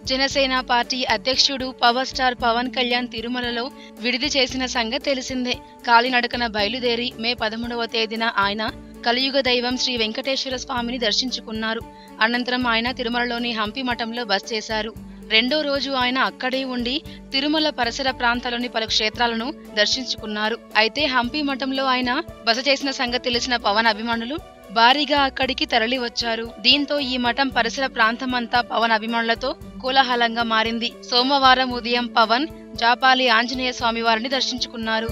Janasena party అధ్యక్షుడు power star Pawan Kalyan తిరుమలలో విడిది చేసిన సంగతి తెలిసిందే కాలినడకన బయలుదేరి మే పదమూడవ తేదీన ఆయన కలియుగ దైవం శ్రీ వెంకటేశ్వర స్వామిని దర్శించుకున్నారు అనంతరం ఆయన తిరుమలలోని హంపి మఠంలో బస చేశారు రెండో రోజు ఆయన అక్కడే ఉండి తిరుమల పరిసర ప్రాంతాల్లోని పలు క్షేత్రాలను దర్శించుకున్నారు అయితే హంపి మఠంలో ఆయన బస చేసిన సంగతి తెలిసిన పవన్ అభిమానులు భారీగా అక్కడికి తరలి వచ్చారు దీంతో ఈ మఠం పరిసర ప్రాంతమంతా పవన్ అభిమానులతో కోలాహలంగా మారింది సోమవారం ఉదయం పవన్ జాపాలి ఆంజనేయ స్వామి వారిని దర్శించుకున్నారు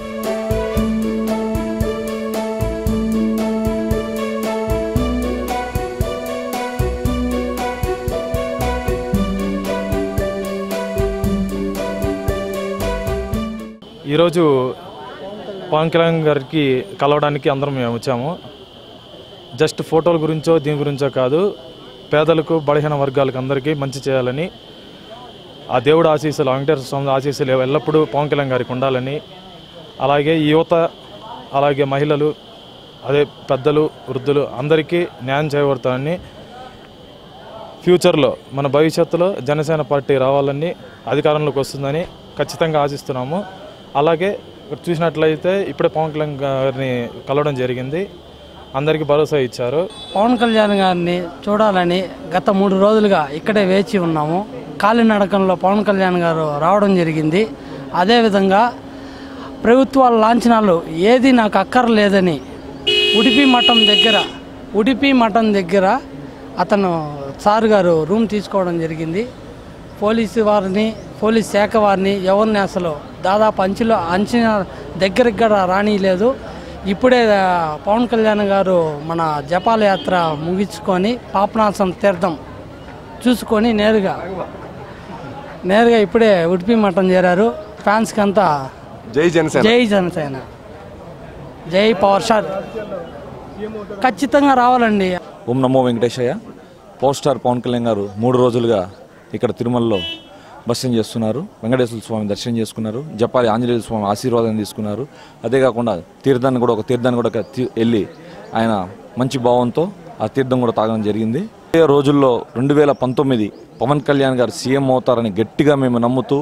ఈరోజు పవన్ కళ్యాణ్ గారికి కలవడానికి అందరం మేము వచ్చాము జస్ట్ ఫోటోల గురించో దీని గురించో కాదు పేదలకు బలహీన వర్గాలకు అందరికీ మంచి చేయాలని ఆ దేవుడు ఆశీస్సులు వెంకటేశ్వర స్వామి ఆశీస్సులు ఎల్లప్పుడూ పవన్ కళ్యాణ్ గారికి ఉండాలని అలాగే ఈ యువత అలాగే మహిళలు అదే పెద్దలు వృద్ధులు అందరికీ న్యాయం చేయబడతానని ఫ్యూచర్లో మన భవిష్యత్తులో జనసేన పార్టీ రావాలని అధికారంలోకి వస్తుందని ఖచ్చితంగా ఆశిస్తున్నాము అలాగే ఇక్కడ చూసినట్లయితే ఇప్పుడే పవన్ కళ్యాణ్ గారిని కలవడం జరిగింది అందరికీ భరోసా ఇచ్చారు పవన్ కళ్యాణ్ గారిని చూడాలని గత మూడు రోజులుగా ఇక్కడే వేచి ఉన్నాము కాలినడకంలో పవన్ కళ్యాణ్ గారు రావడం జరిగింది అదేవిధంగా ప్రభుత్వాల లాంఛనాలు ఏది నాకు అక్కర్లేదని ఉడిపి మఠం దగ్గర ఉడిపి మఠం దగ్గర అతను సార్ గారు రూమ్ తీసుకోవడం జరిగింది పోలీసు వారిని పోలీస్ శాఖ వారిని ఎవరిని అసలు దాదాపు అంచులో అంచనా దగ్గరికి కూడా రానిలేదు ఇప్పుడే ఆ, పవన్ కళ్యాణ్ గారు మన జపాల యాత్ర ముగించుకొని పాపనాశం తీర్థం చూసుకొని నేరుగా నేరుగా ఇప్పుడే ఉడిపి మఠం చేరారు ఫ్యాన్స్కి అంతా జై జనసేన జై జనసేన జై పవర్ స్టార్ ఖచ్చితంగా రావాలండి ఓం నమో వెంకటేశయ్య పవర్ స్టార్ పవన్ కళ్యాణ్ గారు మూడు రోజులుగా ఇక్కడ తిరుమలలో దర్శనం చేస్తున్నారు వెంకటేశ్వర స్వామి దర్శనం చేసుకున్నారు జపాలి ఆంజనేయ స్వామి ఆశీర్వాదం తీసుకున్నారు అదే కాకుండా తీర్థాన్ని కూడా ఒక తీర్థాన్ని కూడా తీ- వెళ్ళి ఆయన మంచి భావంతో ఆ తీర్థం కూడా తాగడం జరిగింది అదే రోజుల్లో రెండు వేల పంతొమ్మిది పవన్ కళ్యాణ్ గారు సీఎం అవుతారని గట్టిగా మేము నమ్ముతూ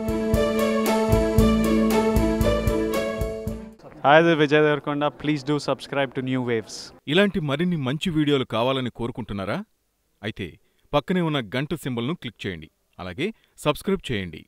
Hi, this is Vijay Devarkonda. Please do subscribe to New Waves. ఇలాంటి మరిన్ని మంచి వీడియోలు కావాలని కోరుకుంటున్నారా అయితే పక్కనే ఉన్న గంట సింబల్ను క్లిక్ చేయండి అలాగే సబ్స్క్రైబ్ చేయండి